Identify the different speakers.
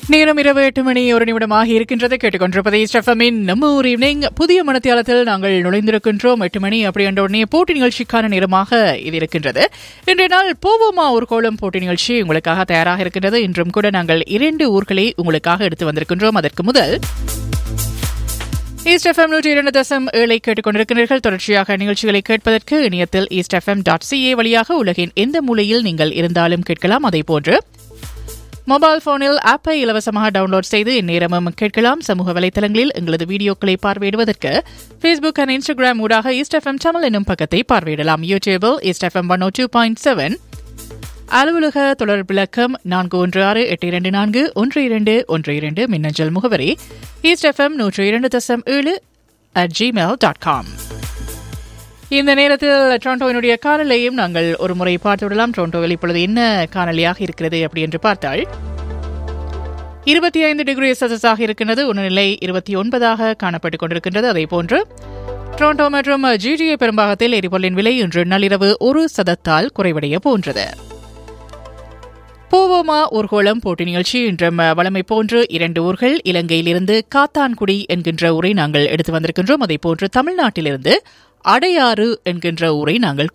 Speaker 1: நேரம் இரவு எட்டு மணி ஒரு நிமிடமாக இருக்கின்றது கேட்டுக்கொண்டிருப்பதை ஸ்டெஃபமின் நம்ம ஒரு ஈவினிங் புதிய மனத்தியாலத்தில் நாங்கள் நுழைந்திருக்கின்றோம் எட்டு மணி அப்படி என்ற உடனே போட்டி நிகழ்ச்சிக்கான நேரமாக இது இருக்கின்றது இன்றைய நாள் போவோமா ஒரு கோலம் போட்டி நிகழ்ச்சி உங்களுக்காக தயாராக இருக்கின்றது இன்றும் கூட நாங்கள் இரண்டு ஊர்களை உங்களுக்காக எடுத்து வந்திருக்கின்றோம் அதற்கு முதல் ஈஸ்ட் எஃப்எம் நூற்றி இரண்டு தசம் ஏழை கேட்டுக்கொண்டிருக்கிறீர்கள் தொடர்ச்சியாக நிகழ்ச்சிகளை கேட்பதற்கு இணையத்தில் ஈஸ்ட் எஃப்எம் டாட் சிஏ வழியாக உலகின் எந்த மூலையில் நீங்கள் இருந்தாலும் கேட்கலாம் அதே போன்று மொபைல் போனில் ஆப்பை இலவசமாக டவுன்லோட் செய்து இந்நேரமும் கேட்கலாம் சமூக வலைதளங்களில் எங்களது வீடியோக்களை பார்வையிடுவதற்கு ஃபேஸ்புக் அண்ட் இன்ஸ்டாகிராம் ஊடாக ஈஸ்ட் எஃப்எம் சேனல் என்னும் பக்கத்தை பார்வையிடலாம் யூடியூபில் East FM one two point seven அலுவலக தொடர் விளக்கம் நான்கு ஒன்று ஆறு எட்டு இரண்டு நான்கு ஒன்று இரண்டு ஒன்று இரண்டு மின்னஞ்சல் முகவரி ஈஸ்ட் எஃப்எம் நூற்று இரண்டு தசம் ஏழு அட் ஜிமெயில் டாட் காம் இந்த நேரத்தில் டொரண்டோவினுடைய காணொலியையும் நாங்கள் ஒரு முறை பார்த்து விடலாம் டொரண்டோவில் இப்பொழுது என்ன காணொலியாக இருக்கிறது அப்படி என்று பார்த்தால் இருபத்தி ஐந்து டிகிரி செல்சியஸாக இருக்கின்றது உணநிலை இருபத்தி ஒன்பதாக காணப்பட்டுக் கொண்டிருக்கின்றது அதே போன்று டொரண்டோ மற்றும் ஜிடிஏ பெரும்பாகத்தில் எரிபொருளின் விலை இன்று நள்ளிரவு ஒரு சதத்தால் குறைவடைய போன்றது போவோமா ஊர்கோளம் போட்டி நிகழ்ச்சி இன்றும் வளமை போன்று இரண்டு ஊர்கள் இலங்கையிலிருந்து காத்தான்குடி என்கின்ற ஊரை நாங்கள் எடுத்து வந்திருக்கின்றோம் அதே போன்று தமிழ்நாட்டிலிருந்து அடையாறு என்கின்ற ஊரை நாங்கள்